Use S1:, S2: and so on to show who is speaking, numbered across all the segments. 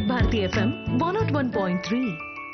S1: వివిధ Bharati FM one naught one point three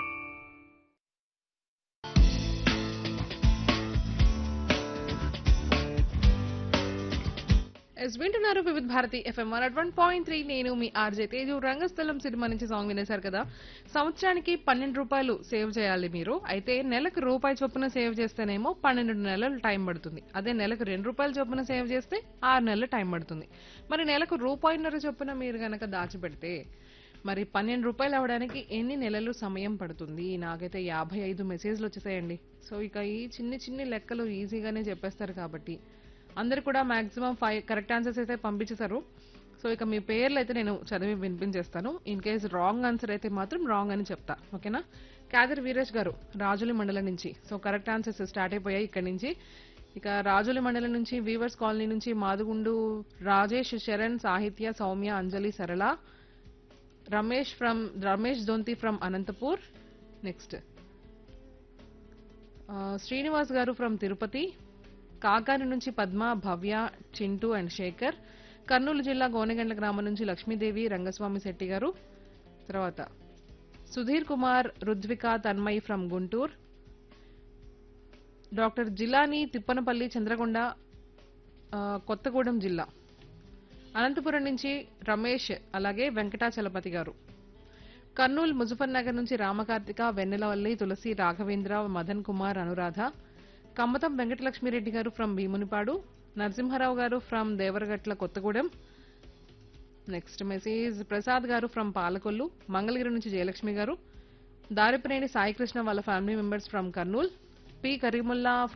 S2: ఎస్ వింటున్నారు Vividh Bharati FM one one point three నేను మీ ఆర్జే తేజు రంగస్థలం సినిమా నుంచి సాంగ్ వినేశారు కదా సంవత్సరానికి పన్నెండు రూపాయలు సేవ్ చేయాలి మీరు అయితే నెలకు రూపాయి చొప్పున సేవ్ చేస్తేనేమో పన్నెండు నెలలు టైం పడుతుంది అదే నెలకు రెండు రూపాయల చొప్పున సేవ్ చేస్తే ఆరు నెలలు టైం పడుతుంది మరి నెలకు రూపాయిన్నర చొప్పున మీరు గనక దాచిపెడితే మరి పన్నెండు రూపాయలు అవడానికి ఎన్ని నెలలు సమయం పడుతుంది నాకైతే యాభై ఐదు మెసేజ్లు వచ్చేసాయండి సో ఇక ఈ చిన్ని చిన్ని లెక్కలు ఈజీగానే చెప్పేస్తారు కాబట్టి అందరు కూడా మాక్సిమం ఫైవ్ కరెక్ట్ ఆన్సర్స్ అయితే పంపించేశారు సో ఇక మీ పేర్లు అయితే నేను చదివి వినిపించేస్తాను ఇన్ కేస్ రాంగ్ ఆన్సర్ అయితే మాత్రం రాంగ్ అని చెప్తా ఓకేనా కాదర్ వీరేష్ గారు రాజులి మండలం నుంచి సో కరెక్ట్ ఆన్సర్స్ స్టార్ట్ అయిపోయాయి ఇక్కడ నుంచి ఇక రాజులి మండలం నుంచి వీవర్స్ కాలనీ నుంచి మాదుగుండు రాజేష్ శరణ్ సాహిత్య Soumya Anjali Sarala Ramesh from Ramesh Donthi from Anantapur next Srinivas garu from Tirupati Kakani నుంచి పద్మ భవ్య చింటూ అండ్ శేఖర్ కర్నూలు జిల్లా గోనెగండ్ల గ్రామం నుంచి లక్ష్మీదేవి రంగస్వామి శెట్టి గారు తర్వాత సుధీర్ కుమార్ రుద్విక తన్మయ్ ఫ్రమ్ గుంటూరు డాక్టర్ జిలాని తిప్పనపల్లి చంద్రకొండ ఆ, కొత్తగూడెం జిల్లా అనంతపురం నుంచి రమేష్ అలాగే వెంకటాచలపతి గారు కర్నూలు ముజఫర్ నగర్ నుంచి రామకార్తిక వెన్నెలవల్లి తులసి రాఘవేంద్ర మదన్ కుమార్ అనురాధ కమ్మతం వెంకటలక్ష్మిరెడ్డి గారు from Bheemunipadu Narasimharao garu from Devaragatla Kothagudem next message Prasad garu from Palakollu Mangalagiri నుంచి జయలక్ష్మి గారు దారిపినేని సాయికృష్ణ వాళ్ళ family members from Kurnool P Karimulla